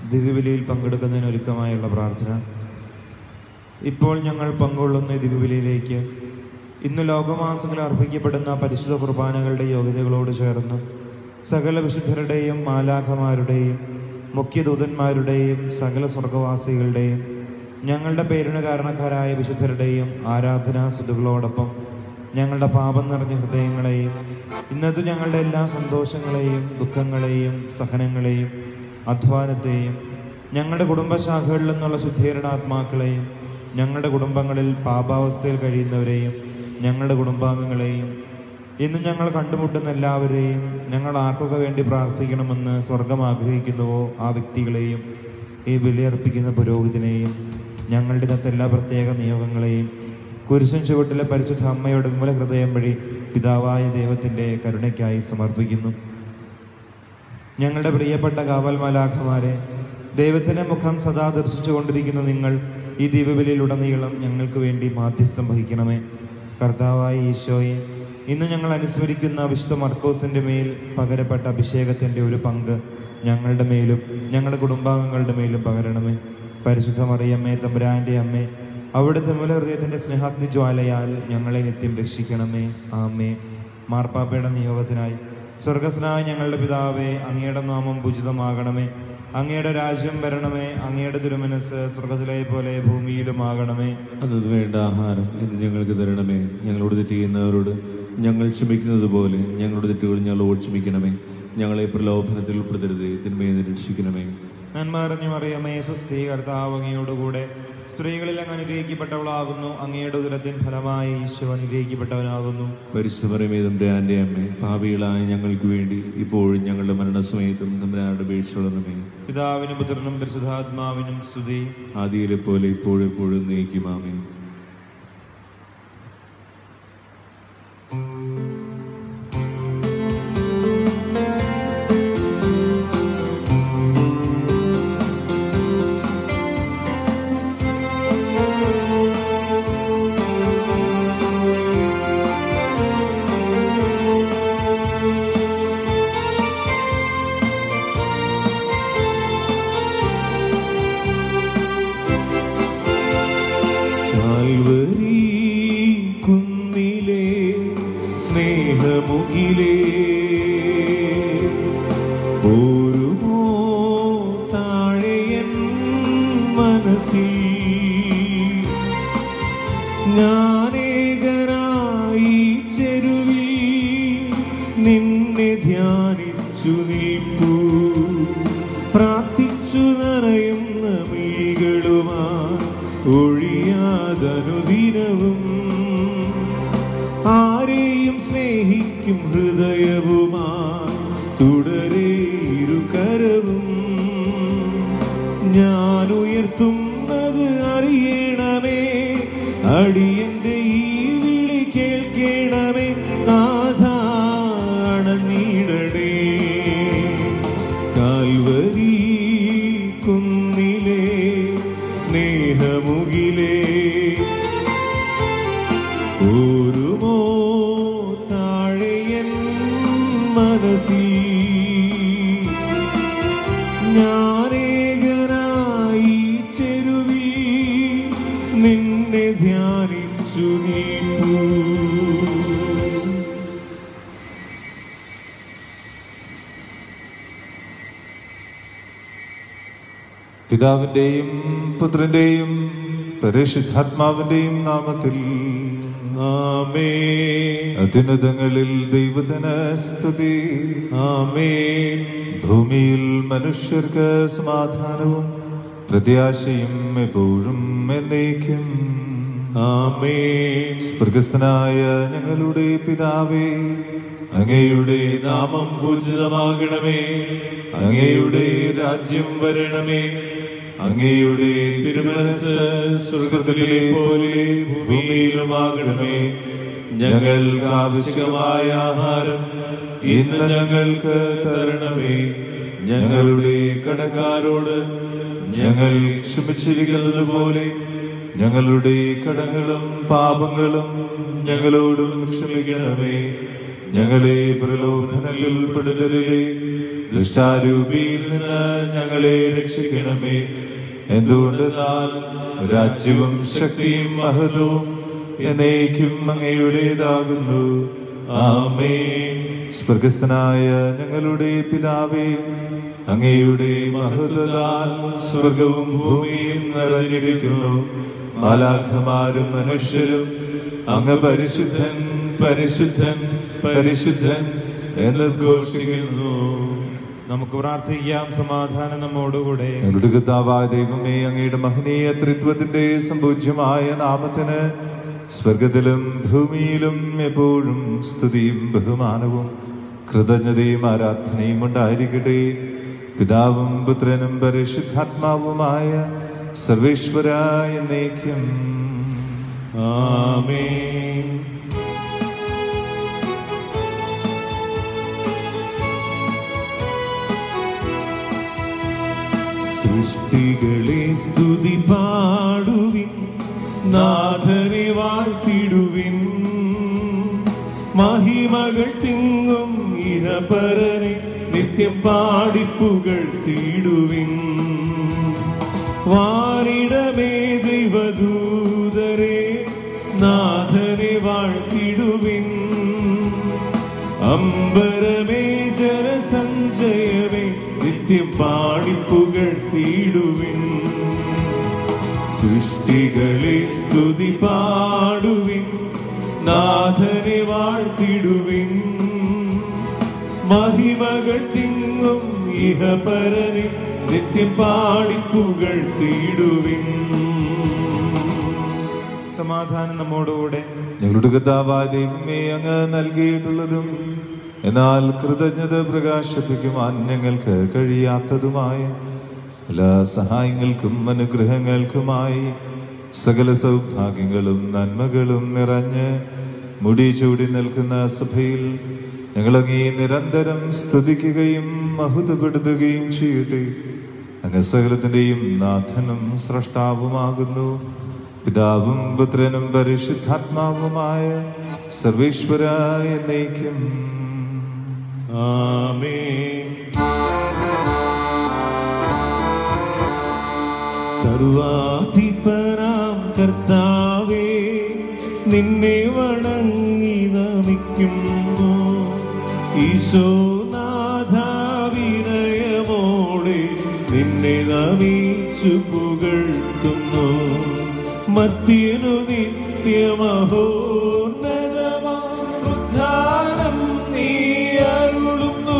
ദിവ്യബലിയിൽ പങ്കെടുക്കുന്നതിന് ഒരുക്കമായുള്ള പ്രാർത്ഥന ഇപ്പോൾ ഞങ്ങൾ പങ്കുകൊള്ളുന്ന ഈ ദിവ്യബലിയിലേക്ക് ഇന്ന് ലോകമാസങ്ങളിൽ അർപ്പിക്കപ്പെടുന്ന പരിശുദ്ധ കുർബാനകളുടെ യോഗ്യതകളോട് ചേർന്ന് സകല വിശുദ്ധരുടെയും മാലാഖമാരുടെയും മുഖ്യദൂതന്മാരുടെയും സകല സ്വർഗവാസികളുടെയും ഞങ്ങളുടെ പേരിന് കാരണക്കാരായ വിശുദ്ധരുടെയും ആരാധനാ സ്തുതികളോടൊപ്പം ഞങ്ങളുടെ പാപം നിറഞ്ഞ ഹൃദയങ്ങളെയും ഇന്നത്തെ ഞങ്ങളുടെ എല്ലാ സന്തോഷങ്ങളെയും ദുഃഖങ്ങളെയും സഹനങ്ങളെയും അധ്വാനത്തെയും ഞങ്ങളുടെ കുടുംബശാഖകളിൽ നിന്നുള്ള ശുദ്ധീകരണ ആത്മാക്കളെയും ഞങ്ങളുടെ കുടുംബങ്ങളിൽ പാപാവസ്ഥയിൽ കഴിയുന്നവരെയും ഞങ്ങളുടെ കുടുംബാംഗങ്ങളെയും ഇന്ന് ഞങ്ങൾ കണ്ടുമുട്ടുന്ന എല്ലാവരെയും ഞങ്ങൾ ആർക്കൊക്കെ വേണ്ടി പ്രാർത്ഥിക്കണമെന്ന് സ്വർഗം ആഗ്രഹിക്കുന്നുവോ ആ വ്യക്തികളെയും ഈ ബലിയർപ്പിക്കുന്ന പുരോഹിതനെയും ഞങ്ങളുടെ ഇന്നത്തെ എല്ലാ പ്രത്യേക നിയോഗങ്ങളെയും കുരിശൻ ചുവട്ടിലെ പരിശുദ്ധ അമ്മയുടെ വിമല ഹൃദയം വഴി പിതാവായ ദൈവത്തിൻ്റെ കരുണയ്ക്കായി സമർപ്പിക്കുന്നു ഞങ്ങളുടെ പ്രിയപ്പെട്ട കാവൽ മാലാഖമാരെ ദൈവത്തിൻ്റെ മുഖം സദാ ദർശിച്ചു കൊണ്ടിരിക്കുന്ന നിങ്ങൾ ഈ ദീപബലിയിലുടനീളം ഞങ്ങൾക്ക് വേണ്ടി മാധ്യസ്ഥം വഹിക്കണമേ കർത്താവായ ഈശോയെ ഇന്ന് ഞങ്ങൾ അനുസ്മരിക്കുന്ന വിശുദ്ധ മർക്കോസിൻ്റെ മേൽ പകരപ്പെട്ട അഭിഷേകത്തിൻ്റെ ഒരു പങ്ക് ഞങ്ങളുടെ മേലും ഞങ്ങളുടെ കുടുംബാംഗങ്ങളുടെ മേലും പകരണമേ പരിശുദ്ധ മറിയമ്മേ തമ്പുരാൻ്റെ അമ്മേ അവിടുത്തെ മൂല ഹൃദയത്തിൻ്റെ സ്നേഹാഗ്നി ജ്വാലയാൽ ഞങ്ങളെ നിത്യം രക്ഷിക്കണമേ ആമേ മാർപ്പാപ്പയുടെ നിയോഗത്തിനായി സ്വർഗസ്നായ ഞങ്ങളുടെ പിതാവേ അങ്ങയുടെ നാമം പൂജിതമാകണമേ അങ്ങയുടെ രാജ്യം വരണമേ അങ്ങയുടെ തിരുമനസ് സ്വർഗത്തിലെ പോലെ ഭൂമിയിലുമാകണമേ അന്നത് വേണ്ട ആഹാരം ഇന്ന് ഞങ്ങൾക്ക് തരണമേ ഞങ്ങളോട് തെറ്റ് ചെയ്യുന്നവരോട് ഞങ്ങൾ ക്ഷമിക്കുന്നത് പോലെ ഞങ്ങളുടെ തെറ്റുകൾ ഞങ്ങളോട് ക്ഷമിക്കണമേ ഞങ്ങളെ പ്രലോഭനത്തിൽ ഉൾപ്പെടുത്തരുത് തിന്മയെ നിന്ന് രക്ഷിക്കണമേ നന്മ അറിഞ്ഞു അറിയമേ സുസ്ഥീ കർത്താവ് അങ്ങയോടുകൂടെ സ്ത്രീകളിൽ അങ്ങ് അനുഗ്രഹിക്കപ്പെട്ടവളാകുന്നു അങ്ങയുടെ ഉദരത്തിൻ ഫലമായി ഈശോ അനുഗ്രഹിക്കപ്പെട്ടവനാകുന്നു പരിശുഭരമേതും രാന്റെ അമ്മേ പാപികളായ ഞങ്ങൾക്ക് വേണ്ടി ഇപ്പോഴും ഞങ്ങളുടെ മരണസമയത്തും തമ്പരാരുടെ ഉപേക്ഷിച്ചുള്ളതുമേ പിതാവിനും പുത്രനും പരിശുദ്ധാത്മാവിനും സ്തുതി ആദിയിലെ പോലെ ഇപ്പോഴും എപ്പോഴും നീക്കുമാമേ കാൽവരി കുന്നിലെ സ്നേഹമുകിലേ പോരുമോ താഴെയൻ മനസ്സിൽ ഞാനേകനായി ചെരുവിൽ നിന്നെ ധ്യാനിച്ചു നിൽപ്പൂ പ്രാർത്ഥിച്ചു നിറയുന്ന മിഴികളുമാ ഒഴിയാതനുദിനവും ആരെയും സ്നേഹിക്കും ഹൃദയവുമായി തുടരെ ഇരുകരവും ഞാൻ ഉയർത്തുന്നത് അറിയണമേ അടിയന്റെ ഈ വിളി കേൾക്കണമേ നാഥാണനീടണേ കാൽവരി കുന്നിലെ സ്നേഹമുകിലേ ഓരുമോ താഴെയൻ മനസ്സിൽ ഞാനേകനായി ചെരുവിൽ നിന്നെ ധ്യാനിച്ചു നീപ്പൂ പിതാവിന്റെയും പുത്രന്റെയും പരിശുദ്ധാത്മാവിന്റെയും നാമത്തിൽ ആമേ അത്യുന്നതങ്ങളിൽ ദൈവത്തിന് സ്തുതി ആമേൻ ഭൂമിയിൽ മനുഷ്യർക്ക് സമാധാനവും പ്രത്യാശയും എപ്പോഴും എന്നേക്കും ആമേൻ സ്വർഗസ്ഥനായ ഞങ്ങളുടെ പിതാവേ അങ്ങയുടെ നാമം പൂജിതമാകണമേ അങ്ങയുടെ രാജ്യം വരണമേ അങ്ങയുടെ തിരുമനസ് സ്വർഗത്തിലെ പോലെ ഭൂമിയിലുമാകണമേ ഞങ്ങൾക്ക് ആവശ്യമായ ആഹാരം ഇന്ന് ഞങ്ങൾക്ക് തരണമേ ഞങ്ങളുടെ കടക്കാരോട് ഞങ്ങൾ ക്ഷമിച്ചിരിക്കുന്നത് പോലെ ഞങ്ങളുടെ കടങ്ങളും പാപങ്ങളും ഞങ്ങളോടും ക്ഷമിക്കണമേ ഞങ്ങളെ പ്രലോഭനത്തിൽ പെടുത്തരുതേ ദുഷ്ടാരൂപിയിൽ നിന്ന് ഞങ്ങളെ രക്ഷിക്കണമേ എന്തുകൊണ്ടെന്നാൽ രാജ്യവും ശക്തിയും മഹത്വവും എന്നേക്കും അങ്ങയുടേതാകുന്നു ആമേ സ്വർഗസ്ഥനായ ഞങ്ങളുടെ പിതാവേ അങ്ങയുടെ മഹത്വതാൽ സ്വർഗവും ഭൂമിയും നിറഞ്ഞിരിക്കുന്നു മാലാഖമാരും മനുഷ്യരും അങ്ങ് പരിശുദ്ധൻ പരിശുദ്ധൻ പരിശുദ്ധൻ എന്ന് ഘോഷിക്കുന്നു നമുക്ക് പ്രാർത്ഥിക്കാം സമാധാനം നമ്മോടുകൂടെ ഞങ്ങളുടെ കർത്താവായ ദൈവമേ അങ്ങയുടെ മഹനീയ ത്രിത്വത്തിന്റെ സമ്പൂജ്യമായ നാമത്തിന് സ്വർഗത്തിലും ഭൂമിയിലും എപ്പോഴും സ്തുതിയും ബഹുമാനവും കൃതജ്ഞതയും ആരാധനയും ഉണ്ടായിരിക്കട്ടെ പിതാവും പുത്രനും പരിശുദ്ധാത്മാവുമായ സർവേശ്വര എന്നേക്കും ആമേൻ സൃഷ്ടികളെ സ്തുതി പാടുവിൻ നാഥനെ വാഴ്ത്തിടുവിൻ മഹിമകൾ തിങ്ങും ഇരപരനെ നിത്യം പാടിപ്പുകൾ തീടുവിൻ വാരിടമേ ദൈവദൂതരെ നാഥനെ വാഴ്ത്തിടുവിൻ അമ്പരമേ ജനസഞ്ചയമേ നിത്യം പാടിപ്പുകൾ തീടുവിൻ സൃഷ്ടികളെ സ്തുതി പാടുവിൻ നാഥനെ വാഴ്ത്തിടുവിൻ മഹിമകൾ തിങ്ങും ഇഹപരനെ നിത്യം പാടിപ്പുകൾ തീടുവിൻ സമാധാനം നമ്മോടുകൂടെ ഞങ്ങളുടെ കർത്താവായ ദൈവമേ അങ്ങ് നൽകിയിട്ടുള്ളതും എന്നാൽ കൃതജ്ഞത പ്രകാശിപ്പിക്കുവാൻ ഞങ്ങൾക്ക് കഴിയാത്തതുമായ എല്ലാ സഹായങ്ങൾക്കും അനുഗ്രഹങ്ങൾക്കുമായി സകല സൗഭാഗ്യങ്ങളും നന്മകളും നിറഞ്ഞ് മുടി ചൂടി നിൽക്കുന്ന സഭയിൽ ഞങ്ങളങ്ങേ നിരന്തരം സ്തുതിക്കുകയും മഹുതപ്പെടുത്തുകയും ചെയ്യട്ടെ അങ്ങ് സകലത്തിന്റെയും നാഥനും സ്രഷ്ടാവുമാകുന്നു പിതാവും പുത്രനും പരിശുദ്ധാത്മാവുമായ സർവേശ്വരായ എന്നേക്കും ആമേൻ സർവാധിപനാം കർത്താവേ നിന്നെ വണങ്ങി നമിക്കുന്നു ഈശോനാഥാവിനയമോടെ നിന്നെ നമിച്ചു പുകഴ്ത്തുന്നു മത്യനു നിത്യമഹോന്നതമാം നീ അരുളുന്നു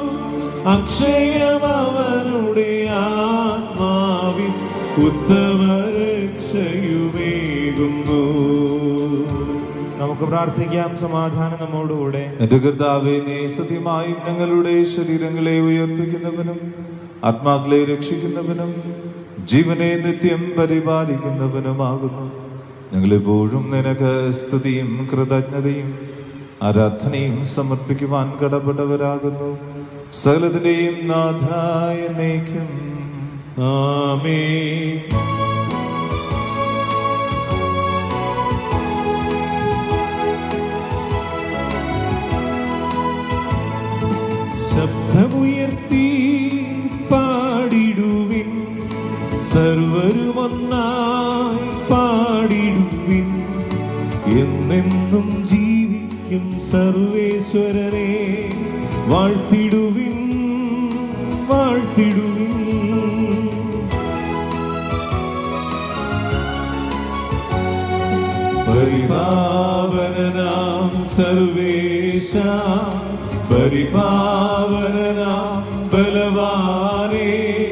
അക്ഷയമവനുടെ ആത്മാവിൻ ഉത്തമരക്ഷയുമേകുന്നു നമുക്ക് പ്രാർത്ഥിക്കാം സമാധാനം നമ്മോടുകൂടെ എന്റെ കർത്താവെ നീ സത്യമായും ഞങ്ങളുടെ ശരീരങ്ങളെ ഉയർപ്പിക്കുന്നവനും ആത്മാക്കളെ രക്ഷിക്കുന്നവനും ജീവനെ നിത്യം പരിപാലിക്കുന്നവനുമാകുന്നു ഞങ്ങളെപ്പോഴും നിനക്ക് സ്തുതിയും കൃതജ്ഞതയും ആരാധനയും സമർപ്പിക്കുവാൻ കടപ്പെട്ടവരാകുന്നു സകലത്തിന്റെയും നാഥായ നയിക്കും ആമേൻ ശബ്ദമുയർത്തി പാടിടുവിൻ സർവരുമൊന്നായി പാടിടുവിൻ എന്നെന്നും ജീവിക്കും സർവേശ്വരനെ വാഴ്ത്തിടുവിൻ വാഴ്ത്തിടുവിൻ പരിപാവനാം സർവേശ പരിപാവനാം ബലവാനേ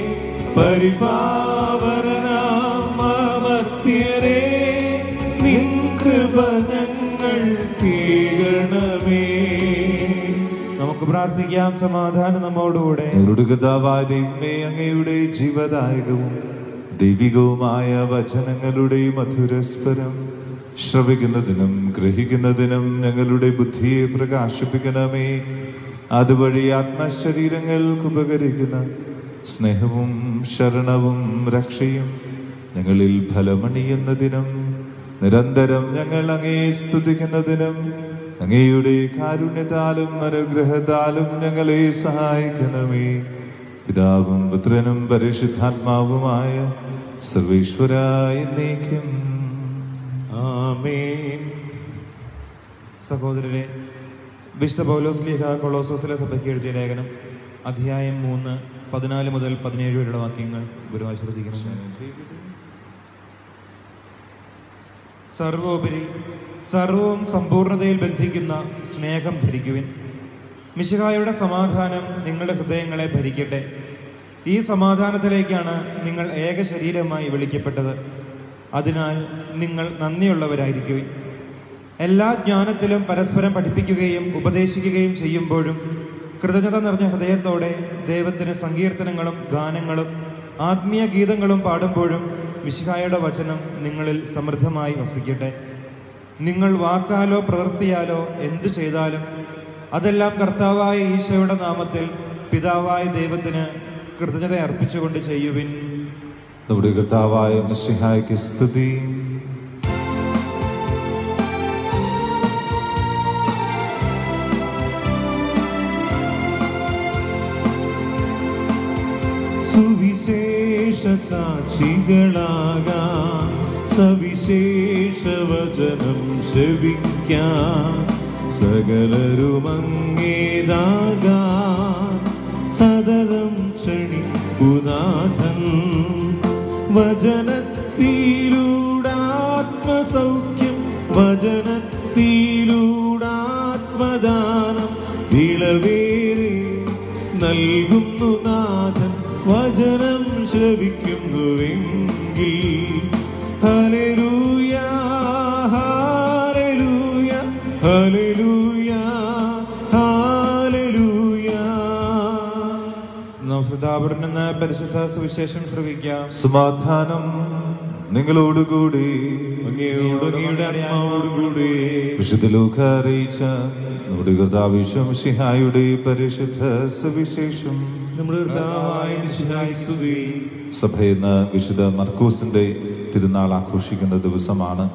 പരിപാവനാം അമർത്യരേ നിൻ കൃപ ഞങ്ങൾ കേൾക്കണമേ നമുക്ക് പ്രാർത്ഥിക്കാം സമാധാനം നമ്മോടുകൂടെ ഞങ്ങളുടെ കഥാവായ ദൈവമേ അങ്ങയുടെ ജീവദായകവും ദൈവികവുമായ വചനങ്ങളുടെ മധുരസ്വരം ശ്രവിക്കുന്നതിനും ഗ്രഹിക്കുന്നതിനും ഞങ്ങളുടെ ബുദ്ധിയെ പ്രകാശിപ്പിക്കണമേ അതുവഴി ആത്മശരീരങ്ങൾക്ക് ഉപകരിക്കുന്ന സ്നേഹവും ശരണവും രക്ഷയും ഞങ്ങളിൽ ഫലമണിയുന്നതിനും നിരന്തരം ഞങ്ങൾ അങ്ങേ സ്തുതിക്കുന്നതിനും അങ്ങയുടെ കാരുണ്യത്താലും അനുഗ്രഹത്താലും ഞങ്ങളെ സഹായിക്കണമേ പിതാവും പുത്രനും പരിശുദ്ധാത്മാവുമായ സർവേശ്വരായ നീക്കും ആമേൻ സഹോദരരെ വിശുദ്ധ പൗലോസ് ലീഹ കൊളോസോസിലെ സഭയ്ക്ക് എഴുതിയ ലേഖനം അധ്യായം മൂന്ന് പതിനാല് മുതൽ പതിനേഴ് വരെയുള്ള വാക്യങ്ങൾ ഗുരുവായി ശ്രദ്ധിക്കണം സർവോപരി സർവവും സമ്പൂർണതയിൽ ബന്ധിക്കുന്ന സ്നേഹം ധരിക്കുവിൻ മിശിഹായുടെ സമാധാനം നിങ്ങളുടെ ഹൃദയങ്ങളെ ഭരിക്കട്ടെ ഈ സമാധാനത്തിലേക്കാണ് നിങ്ങൾ ഏക ശരീരമായി വിളിക്കപ്പെട്ടത് അതിനാൽ നിങ്ങൾ നന്ദിയുള്ളവരായിരിക്കുവിൻ എല്ലാ ജ്ഞാനത്തിലും പരസ്പരം പഠിപ്പിക്കുകയും ഉപദേശിക്കുകയും ചെയ്യുമ്പോഴും കൃതജ്ഞത നിറഞ്ഞ ഹൃദയത്തോടെ ദൈവത്തിന് സങ്കീർത്തനങ്ങളും ഗാനങ്ങളും ആത്മീയ ഗീതങ്ങളും പാടുമ്പോഴും മിശിഹായുടെ വചനം നിങ്ങളിൽ സമൃദ്ധമായി വസിക്കട്ടെ നിങ്ങൾ വാക്കാലോ പ്രവൃത്തിയാലോ എന്തു ചെയ്താലും അതെല്ലാം കർത്താവായ ഈശോയുടെ നാമത്തിൽ പിതാവായ ദൈവത്തിന് കൃതജ്ഞത അർപ്പിച്ചുകൊണ്ട് ചെയ്യുവിൻ നമ്മുടെ കർത്താവായ മിശിഹായ്ക്ക് സ്തുതി സുവിശേഷ സാക്ഷികളാകാം സവിശേഷ വചനം ശ്രവിക്കാം സകലരുമങ്ങേതാകാം സതതം ക്ഷണിപ്പുനാഥൻ വചനത്തിലൂടാത്മസൗഖ്യം വചനത്തിലൂടാത്മദാനം വിളവേറെ നൽകുന്നു നാഥൻ വചനം ശ്രവിക്കുന്നുവെങ്കിൽ ഹല്ലേലൂയ ഹല്ലേലൂയ ഹല്ലേലൂയ ഹല്ലേലൂയ നൗഫൃതാപുരം എന്ന പരിശുദ്ധ സുവിശേഷം ശ്രവിക്കാം സമാധാനം നിങ്ങളോടുകൂടി അങ്ങയോട് അങ്ങയുടെ ആത്മാവോടുകൂടി വിശുദ്ധ ലൂക്ക അറിയിച്ച നമ്മുടെ കർത്താവിശ്വം സിഹായുടെ പരിശുദ്ധ സുവിശേഷം നമ്മുടെ കർത്താവായ മിശിഹായ സ്തുതി സഭ ഇന്ന് വിശുദ്ധ മർക്കൂസിന്റെ തിരുനാൾ ആഘോഷിക്കുന്ന ദിവസമാണ്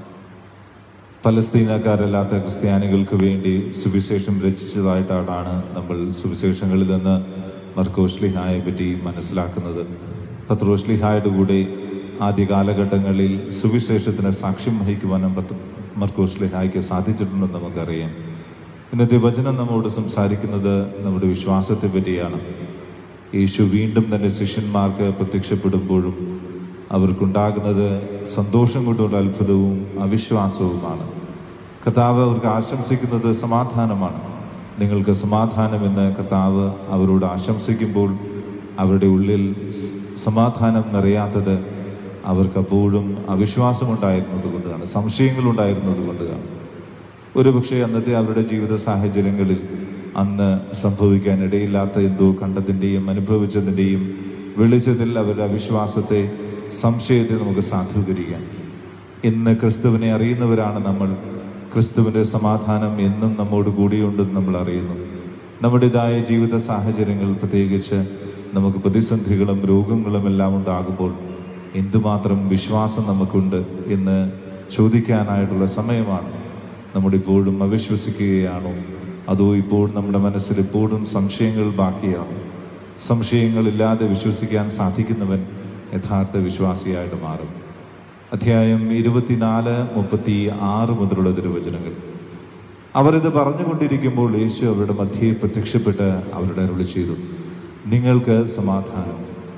പലസ്തീനക്കാരല്ലാത്ത ക്രിസ്ത്യാനികൾക്ക് വേണ്ടി സുവിശേഷം രചിച്ചതായിട്ടാണ് നമ്മൾ സുവിശേഷങ്ങളിൽ നിന്ന് മർക്കോഷ്ലിഹായെ പറ്റി മനസ്സിലാക്കുന്നത് പത്രോഷ്ലിഹായുടെ കൂടെ ആദ്യ കാലഘട്ടങ്ങളിൽ സുവിശേഷത്തിന് സാക്ഷ്യം വഹിക്കുവാനും പത്ത് മർക്കോഷ്ലിഹായ്ക്ക് സാധിച്ചിട്ടുണ്ടെന്ന് നമുക്കറിയാം ഇന്നത്തെ വചനം നമ്മോട് സംസാരിക്കുന്നത് നമ്മുടെ വിശ്വാസത്തെ പറ്റിയാണ് യേശു വീണ്ടും തന്റെ ശിഷ്യന്മാർക്ക് പ്രത്യക്ഷപ്പെടുമ്പോഴും അവർക്കുണ്ടാകുന്നത് സന്തോഷം കൊണ്ടുള്ള അത്ഭുതവും അവിശ്വാസവുമാണ് കർത്താവ് അവർക്ക് ആശംസിക്കുന്നത് സമാധാനമാണ് നിങ്ങൾക്ക് സമാധാനമെന്ന് കർത്താവ് അവരോട് ആശംസിക്കുമ്പോൾ അവരുടെ ഉള്ളിൽ സ് സമാധാനം നിറയാത്തത് അവർക്കപ്പോഴും അവിശ്വാസമുണ്ടായിരുന്നത് കൊണ്ടാണ് സംശയങ്ങളുണ്ടായിരുന്നത് കൊണ്ടാണ് ഒരുപക്ഷെ അന്നത്തെ അവരുടെ ജീവിത സാഹചര്യങ്ങളിൽ അന്ന് സംഭവിക്കാൻ ഇടയില്ലാത്ത എന്തോ കണ്ടതിൻ്റെയും അനുഭവിച്ചതിൻ്റെയും വെളിച്ചത്തിൽ അവരുടെ അവിശ്വാസത്തെ സംശയത്തെ നമുക്ക് സാധൂകരിക്കാം ഇന്ന് ക്രിസ്തുവിനെ അറിയുന്നവരാണ് നമ്മൾ ക്രിസ്തുവിൻ്റെ സമാധാനം എന്നും നമ്മോട് കൂടിയുണ്ടെന്ന് നമ്മൾ അറിയുന്നു നമ്മുടേതായ ജീവിത സാഹചര്യങ്ങൾ പ്രത്യേകിച്ച് നമുക്ക് പ്രതിസന്ധികളും രോഗങ്ങളും എല്ലാം ഉണ്ടാകുമ്പോൾ എന്തുമാത്രം വിശ്വാസം നമുക്കുണ്ട് എന്ന് ചോദിക്കാനായിട്ടുള്ള സമയമാണ് നമ്മളിപ്പോഴും അവിശ്വസിക്കുകയാണോ അതോ ഇപ്പോൾ നമ്മുടെ മനസ്സിൽ ഇപ്പോഴും സംശയങ്ങൾ ബാക്കിയാണോ സംശയങ്ങളില്ലാതെ വിശ്വസിക്കാൻ സാധിക്കുന്നവൻ യഥാർത്ഥ വിശ്വാസിയായിട്ട് മാറും അധ്യായം ഇരുപത്തിനാല് മുപ്പത്തി ആറ് മുതലുള്ള തിരുവചനങ്ങൾ അവരിത് പറഞ്ഞുകൊണ്ടിരിക്കുമ്പോൾ യേശു അവരുടെ മധ്യേ പ്രത്യക്ഷപ്പെട്ട് അവരുടെ അരുളി ചെയ്തു നിങ്ങൾക്ക് സമാധാനം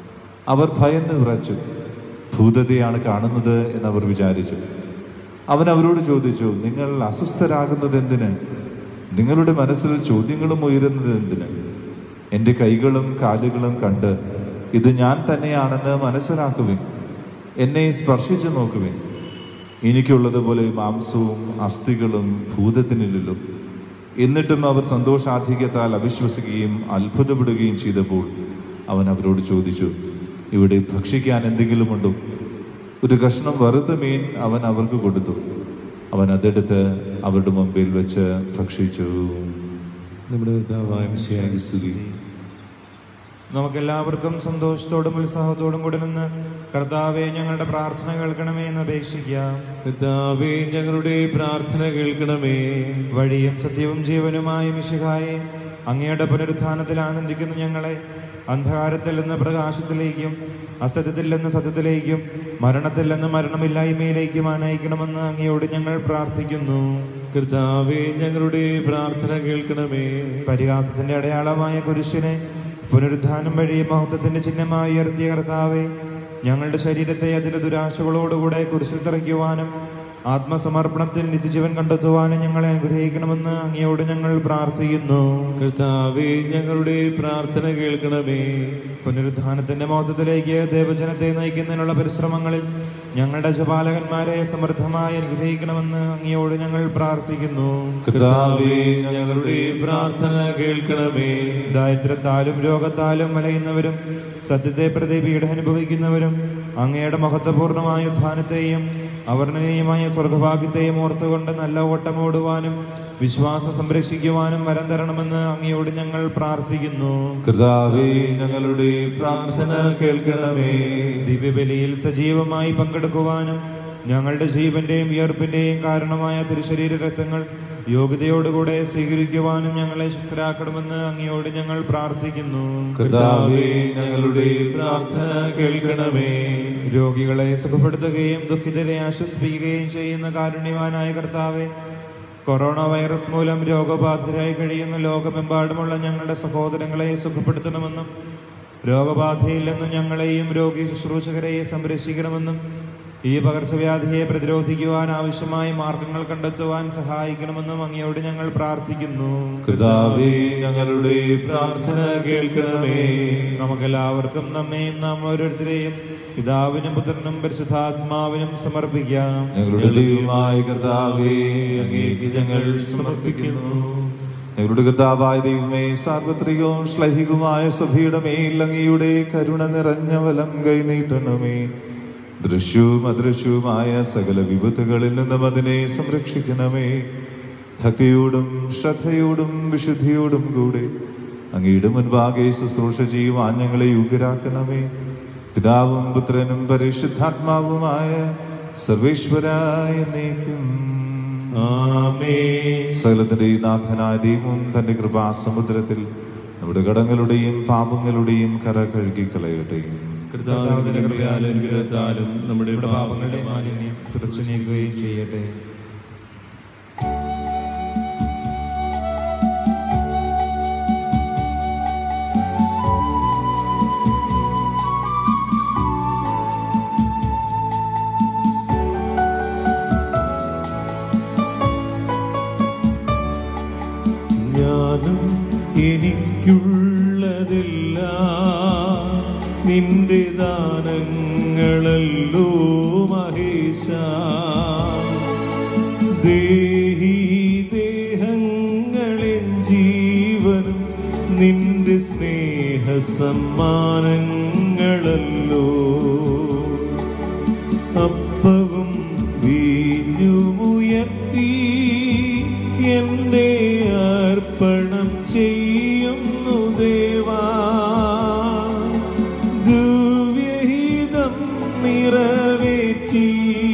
അവർ ഭയന്ന് വിറച്ചു ഭൂതതയാണ് കാണുന്നത് എന്നവർ വിചാരിച്ചു അവൻ അവരോട് ചോദിച്ചു നിങ്ങൾ അസ്വസ്ഥരാകുന്നത് എന്തിന് നിങ്ങളുടെ മനസ്സിൽ ചോദ്യങ്ങളും ഉയരുന്നത് എന്തിന് എൻ്റെ കൈകളും കാലുകളും കണ്ട് ഇത് ഞാൻ തന്നെയാണെന്ന് മനസ്സിലാക്കുവിൻ എന്നെ സ്പർശിച്ചു നോക്കുവിൻ എനിക്കുള്ളതുപോലെ മാംസവും അസ്ഥികളും ഭൂതത്തിനില്ലല്ലോ എന്നിട്ടും അവർ സന്തോഷാധിക്യത്താൽ അവിശ്വസിക്കുകയും അത്ഭുതപ്പെടുകയും ചെയ്തപ്പോൾ അവൻ അവരോട് ചോദിച്ചു ഇവിടെ ഭക്ഷിക്കാൻ എന്തെങ്കിലുമുണ്ടോ ഒരു കഷ്ണം വറുത്ത മീൻ അവൻ അവർക്ക് കൊടുത്തു അവൻ അതെടുത്ത് അവരുടെ മുമ്പിൽ വെച്ച് ഭക്ഷിച്ചു നമ്മുടെ കർത്താവായ മിശിഹായ സ്തുതി നമുക്കെല്ലാവർക്കും സന്തോഷത്തോടും ഉത്സാഹത്തോടും കൂടി നിന്ന് കർത്താവെ ഞങ്ങളുടെ പ്രാർത്ഥന കേൾക്കണമേ എന്ന് അപേക്ഷിക്കാം കർത്താവേ ഞങ്ങളുടെ പ്രാർത്ഥന കേൾക്കണമേ വഴിയും സത്യവും ജീവനുമായ മിശിഹായെ അങ്ങയുടെ പുനരുത്ഥാനത്തിൽ ആനന്ദിക്കുന്ന ഞങ്ങളെ അന്ധകാരത്തിൽ നിന്ന് പ്രകാശത്തിലേക്കും അസത്യത്തിൽ നിന്ന് സത്യത്തിലേക്കും മരണത്തിൽ നിന്ന് മരണമില്ലായ്മയിലേക്കും ആനയിക്കണമെന്ന് അങ്ങയോട് ഞങ്ങൾ പ്രാർത്ഥിക്കുന്നു കർത്താവേ ഞങ്ങളുടെ പ്രാർത്ഥന കേൾക്കണമേ പരിഹാസത്തിന്റെ അടയാളമായ കുരിശിനെ പുനരുദ്ധാനം വഴി മഹത്വത്തിന്റെ ചിഹ്നമായി ഉയർത്തിയ കർത്താവെ ഞങ്ങളുടെ ശരീരത്തെ അതിന്റെ ദുരാശകളോടുകൂടെ കുരിശിൽ തറയ്ക്കുവാനും ആത്മസമർപ്പണത്തിൽ നിത്യജീവൻ കണ്ടെത്തുവാനും ഞങ്ങളെ അനുഗ്രഹിക്കണമെന്ന് അങ്ങയോട് ഞങ്ങൾ പ്രാർത്ഥിക്കുന്നു കർത്താവേ ഞങ്ങളുടെ പ്രാർത്ഥന കേൾക്കണമേ പുനരുദ്ധാനത്തിന്റെ മഹത്വത്തിലേക്ക് ദേവജനത്തെ നയിക്കുന്നതിനുള്ള പരിശ്രമങ്ങളിൽ ഞങ്ങളുടെ ജപാലകന്മാരെ സമൃദ്ധമായി അനുഗ്രഹിക്കണമെന്ന് അങ്ങയോട് ഞങ്ങൾ പ്രാർത്ഥിക്കുന്നു കർത്താവേ ഞങ്ങളുടെ പ്രാർത്ഥന കേൾക്കണമേ ദാരിദ്ര്യത്താലും രോഗത്താലും വലയുന്നവരും സത്യത്തെ പ്രതി പീഡ അനുഭവിക്കുന്നവരും അങ്ങയുടെ മഹത്വപൂർണമായ ഉത്ഥാനത്തെയും അവർണനീയമായ സ്വർഗഭാഗ്യത്തെയും ഓർത്തുകൊണ്ട് നല്ല ഓട്ടമോടുവാനും വിശ്വാസം സംരക്ഷിക്കുവാനും വരം തരണമെന്ന് അങ്ങയോട് ഞങ്ങൾ പ്രാർത്ഥിക്കുന്നു കർത്താവേ ഞങ്ങളുടെ പ്രാർത്ഥന കേൾക്കണമേ ദിവ്യബലിയിൽ സജീവമായി പങ്കെടുക്കുവാനും ഞങ്ങളുടെ ജീവന്റെയും വിയർപ്പിന്റെയും കാരണമായ തിരുശരീര രക്തങ്ങൾ യോഗ്യതയോടുകൂടെ സ്വീകരിക്കുവാനും ഞങ്ങളെ ശക്തരാക്കണമെന്ന് അങ്ങയോട് ഞങ്ങൾ പ്രാർത്ഥിക്കുന്നു കർത്താവേ ഞങ്ങളുടെ പ്രാർത്ഥന കേൾക്കണമേ രോഗികളെ സുഖപ്പെടുത്തുകയും ദുഃഖിതരെ ആശ്വസിപ്പിക്കുകയും ചെയ്യുന്ന കാരുണ്യവാനായ കർത്താവെ കൊറോണ വൈറസ് മൂലം രോഗബാധിതരായി കഴിയുന്ന ലോകമെമ്പാടുമുള്ള ഞങ്ങളുടെ സഹോദരങ്ങളെ സുഖപ്പെടുത്തണമെന്നും രോഗബാധയിൽ നിന്നും ഞങ്ങളെയും രോഗി ശുശ്രൂഷകരെയും സംരക്ഷിക്കണമെന്നും ഈ പകർച്ചവ്യാധിയെ പ്രതിരോധിക്കുവാൻ ആവശ്യമായ മാർഗങ്ങൾ കണ്ടെത്തുവാൻ സഹായിക്കണമെന്നും അങ്ങയോട് ഞങ്ങൾ പ്രാർത്ഥിക്കുന്നു കർത്താവേ ഞങ്ങളുടെ പ്രാർത്ഥന കേൾക്കണമേ നമുക്കെല്ലാവർക്കും നമ്മെയും നാം ഓരോരുത്തരെയും പിതാവിനും പുത്രനും പരിശുദ്ധാത്മാവിനും സമർപ്പിക്കാം ഞങ്ങളുടെ ദൈവമായ കർത്താവേ അങ്ങേക്ക് ഞങ്ങൾ സമർപ്പിക്കുന്നു ഞങ്ങളുടെ കർത്താവായ ദൈവമേ സാർവത്രികവും ശ്ലൈഹികവുമായ സഭയുടെ മേൽ അങ്ങയുടെ കരുണ നിറഞ്ഞ വലം കൈ നീട്ടണമേ ദൃശ്യവും അദൃശ്യവുമായ സകല വിപത്തുകളിൽ നിന്നും അതിനെ സംരക്ഷിക്കണമേ ഭക്തിയോടും ശ്രദ്ധയോടും വിശുദ്ധിയോടും കൂടെ അങ്ങയുടെ മുൻപാകെ ശുശ്രൂഷ ചെയ്യുവാൻ ഞങ്ങളെ യോഗ്യരാക്കണമേ പിതാവും പുത്രനും പരിശുദ്ധാത്മാവുമായ സർവേശ്വരായ നീക്കും ആമേ സകലത്തിന്റെ നാഥനായ ദൈവവും തന്റെ കൃപാസമുദ്രത്തിൽ നമ്മുടെ കടങ്ങളുടെയും പാപങ്ങളുടെയും കര കഴുകി കളയട്ടെ കർത്താവിന്റെ കൃപയാലും അനുഗ്രഹത്താലും നമ്മുടെ നമ്മുടെ പാപങ്ങളുടെ മാലിന്യം തുടച്ചു നീക്കുകയും ചെയ്യട്ടെ ഞാനും എനിക്കുള്ളതെല്ലാം നിന്റെ ദാനങ്ങളല്ലോ മഹേശ ദേഹി ദേഹങ്ങളെൻ ജീവനും നിന്റെ സ്നേഹ സമ്മാനങ്ങളല്ലോ അപ്പവും വീഞ്ഞുമുയർത്തി എന്റെ അർപ്പണം ചെയ്യുന്നു ദേവാ ദിവ്യഹിതം നിറവേറ്റി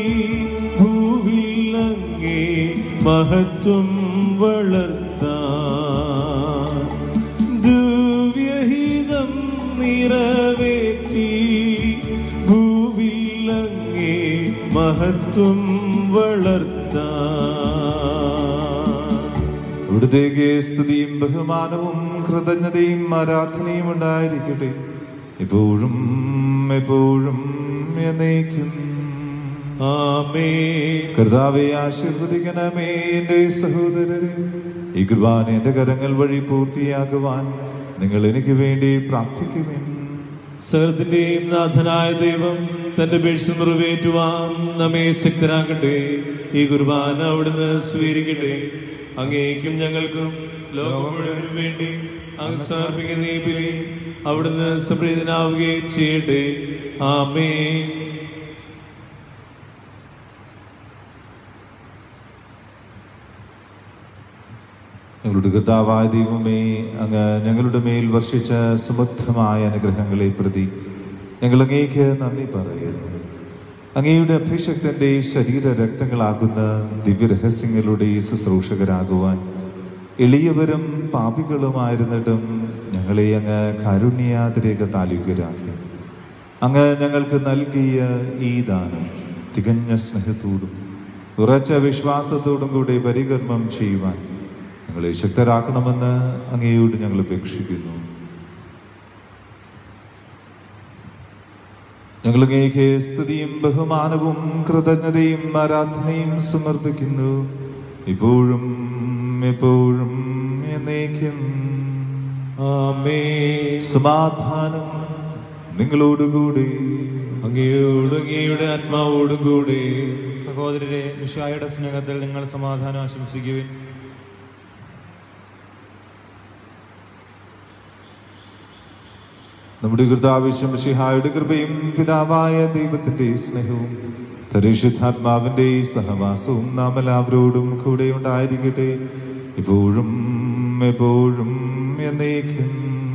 ഭൂവിൽ അങ്ങേ മഹത്വം വളർത്താൻ ദിവ്യഹിതം നിറവേറ്റി ഭൂവിൽ അങ്ങേ മഹത്വം വളർത്താൻ ഇവിടുത്തേക്ക് സ്തുതിയും ബഹുമാനവും കൃതജ്ഞതയും ആരാധനയും ഉണ്ടായിരിക്കട്ടെ എപ്പോഴും എപ്പോഴും എന്നേക്കും ആമേ കർത്താവെ ആശീർവദിക്കണമേ എന്റെ സഹോദരരെ ഈ കുർബാന എന്റെ കരങ്ങൾ വഴി പൂർത്തിയാക്കുവാൻ നിങ്ങൾ എനിക്ക് വേണ്ടി പ്രാർത്ഥിക്കുവിൻ സകലത്തിന്റെയും നാഥനായ ദൈവം തന്റെ പേഴ്ച നിറവേറ്റുവാൻ നമ്മെ ശക്തരാക്കട്ടെ ഈ കുർബാന അവിടുന്ന് സ്വീകരിക്കട്ടെ അങ്ങേക്കും ഞങ്ങൾക്കും ലോകം മുഴുവനും വേണ്ടി അങ്ങ് സമർപ്പിക്കുന്ന ഈ ബലി അവിടുന്ന് സംപ്രീതനാവുകയും ചെയ്യട്ടെ ആമേ ഞങ്ങളുടെ കർത്താവായ ദൈവമേ അങ്ങ് ഞങ്ങളുടെ മേൽ വർഷിച്ച സമൃദ്ധമായ അനുഗ്രഹങ്ങളെ പ്രതി ഞങ്ങൾ അങ്ങേക്ക് നന്ദി പറയുന്നു അങ്ങയുടെ അഭിഷക്തന്റെ ശരീര രക്തങ്ങളാകുന്ന ദിവ്യരഹസ്യങ്ങളുടെ ശുശ്രൂഷകരാകുവാൻ എളിയവരും പാപികളുമായിരുന്നിട്ടും ഞങ്ങളെ അങ്ങ് കാരുണ്യാതിരേക താലൂകരാക്കി അങ്ങ് ഞങ്ങൾക്ക് നൽകിയ ഈ ദാനം തികഞ്ഞ സ്നേഹത്തോടും ഉറച്ച വിശ്വാസത്തോടും കൂടി പരികർമ്മം ചെയ്യുവാൻ ഞങ്ങളെ ശക്തരാക്കണമെന്ന് അങ്ങയോട് ഞങ്ങൾ അപേക്ഷിക്കുന്നു ഞങ്ങൾ അങ്ങേക്ക് സ്തുതിയും ബഹുമാനവും കൃതജ്ഞതയും ആരാധനയും സമർപ്പിക്കുന്നു ഇപ്പോഴും എപ്പോഴും എന്നേക്കും ആമേൻ സമാധാനം നിങ്ങളോടുകൂടി അങ്ങയോട് അങ്ങയുടെ ആത്മാവോടും കൂടെ സഹോദരരെ മിഷായുടെ സ്നേഹത്തിൽ നിങ്ങൾ സമാധാനം ആശംസിക്കുവിൻ നമ്മുടെ കൃതാവശ്യം ഷിഹായുടെ കൃപയും പിതാവായ ദൈവത്തിന്റെ സ്നേഹവും പരിശുദ്ധാത്മാവിന്റെ സഹവാസവും നാം എല്ലാവരോടും കൂടെ ഉണ്ടായിരിക്കട്ടെ ഇപ്പോഴും എപ്പോഴും എന്നേക്കും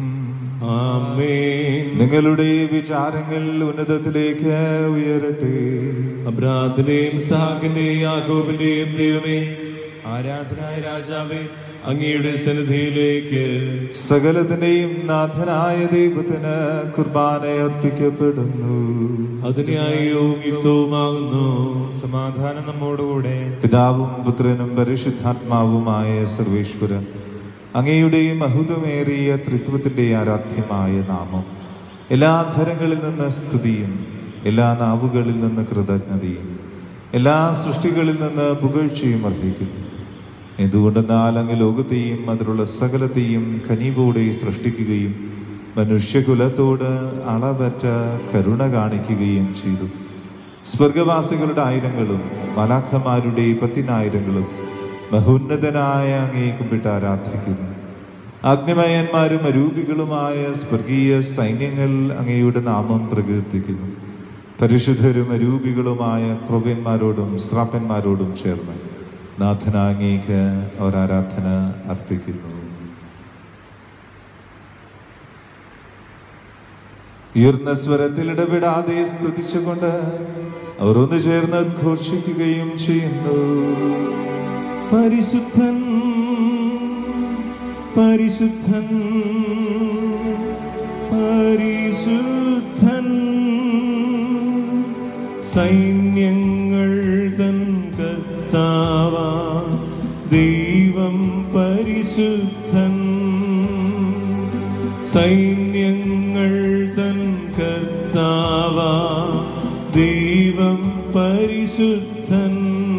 ആമേൻ നിങ്ങളുടെ വിചാരങ്ങൾ ഉന്നതത്തിലേക്ക് ഉയരട്ടെ അബ്രാത്തിന്റെയും സഹാക്കിന്റെയും യാക്കോബിന്റെയും ദൈവമേ ആരാധനായ രാജാവേ അങ്ങയുടെ സന്നിധിയിലേക്ക് സകലത്തിന്റെയും നാഥനായ ദൈവത്തിന് കുർബാന അർപ്പിക്കപ്പെടുന്നു അതിനായും യുക്തവുമാകുന്നു സമാധാനം നമ്മോടുകൂടെ പിതാവും പുത്രനും പരിശുദ്ധാത്മാവുമായ സർവേശ്വരൻ അങ്ങയുടെ മഹുതമേറിയ ത്രിത്വത്തിന്റെ ആരാധ്യമായ നാമം എല്ലാ ധരങ്ങളിൽ നിന്ന് സ്തുതിയും എല്ലാ നാവുകളിൽ നിന്ന് കൃതജ്ഞതയും എല്ലാ സൃഷ്ടികളിൽ നിന്ന് പുകഴ്ചയും അർഹിക്കുന്നു എന്തുകൊണ്ടെന്നാൽ അങ്ങ് ലോകത്തെയും അതിലുള്ള സകലത്തെയും കനിവോടെ സൃഷ്ടിക്കുകയും മനുഷ്യകുലത്തോട് അളവറ്റ കരുണ കാണിക്കുകയും ചെയ്തു സ്വർഗവാസികളുടെ ആയിരങ്ങളും മലാഖമാരുടെ പത്തിനായിരങ്ങളും മഹോന്നതനായ അങ്ങേ കുമ്പിട്ട് ആരാധിക്കുന്നു അഗ്നിമയന്മാരും അരൂപികളുമായ സ്വർഗീയ സൈന്യങ്ങൾ അങ്ങയുടെ നാമം പ്രകീർത്തിക്കുന്നു പരിശുദ്ധരും അരൂപികളുമായ ക്രൊവ്യന്മാരോടും ശ്രാപ്പന്മാരോടും ചേർന്ന് നാഥനാങ്ങേക്ക് അവർ ആരാധന അർപ്പിക്കുന്നു ഉയർന്ന സ്വരത്തിൽ ഇടപെടാതെ സ്തുതിച്ചുകൊണ്ട് അവർ ഒന്ന് ചേർന്ന് ഘോഷിക്കുകയും ചെയ്യുന്നു പരിശുദ്ധൻ പരിശുദ്ധൻ പരിശുദ്ധൻ സൈന്യങ്ങൾ തൻ കർത്താവ ദൈവം പരിശുദ്ധൻ സൈന്യങ്ങൾ തൻ കർത്താവ ദൈവം പരിശുദ്ധൻ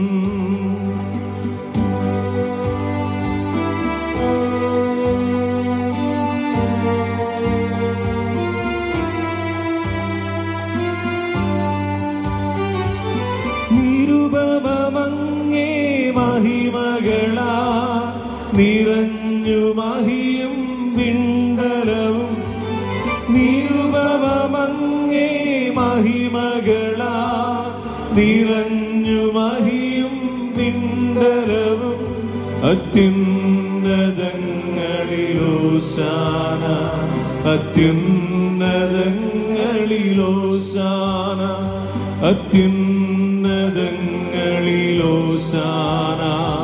നിരുപമങ്ങേ മഹിമകളാ നിറഞ്ഞു മഹിയും വിണ്ടലവും നിരുപമങ്ങേ മഹിമകളാ നിറഞ്ഞു മഹിയും വിണ്ടലവും അത്യുന്നതങ്ങളിലോശാന അത്യുന്നതങ്ങളിലോശാന അത്യുന്നതങ്ങളിലോശാന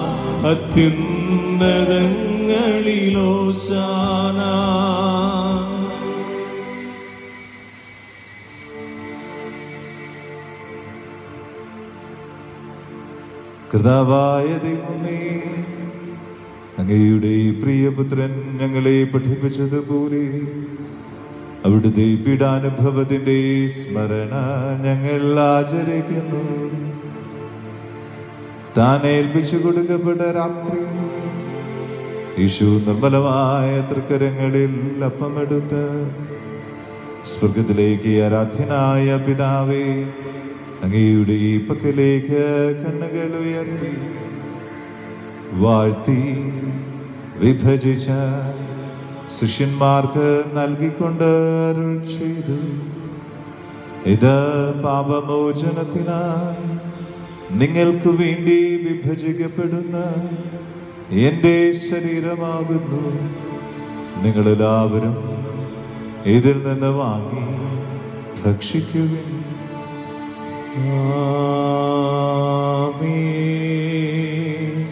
അത്യുന്നതങ്ങളിലോശാന കർത്താവായ ദൈവമേ അങ്ങയുടെ പ്രിയപുത്രൻ ഞങ്ങളെ പഠിപ്പിച്ചതുപോലെ അവിടുത്തെ പീഡാനുഭവത്തിന്റെ സ്മരണ ഞങ്ങൾ ആചരിക്കുന്നു താൻ ഏൽപ്പിച്ചു കൊടുക്കപ്പെട്ട രാത്രി യേശു നിർമ്മലമായ തൃക്കരങ്ങളിൽ അപ്പമെടുത്ത് സ്വർഗത്തിലേക്ക് ആരാധ്യനായ പിതാവേ അങ്ങയുടെ ഈ പക്കലേക്ക് കണ്ണുകൾ ഉയർത്തി വാഴ്ത്തി വിഭജിച്ച ശിഷ്യന്മാർക്ക് നൽകിക്കൊണ്ട് അരുൾ ചെയ്തു ഇത് പാപമോചനത്തിനായി നിങ്ങൾക്ക് വേണ്ടി വിഭജിക്കപ്പെടുന്ന എന്റെ ശരീരമാകുന്നു നിങ്ങളെല്ലാവരും ഇതിൽ നിന്ന് വാങ്ങി ഭക്ഷിക്കുവിൻ ആമേൻ.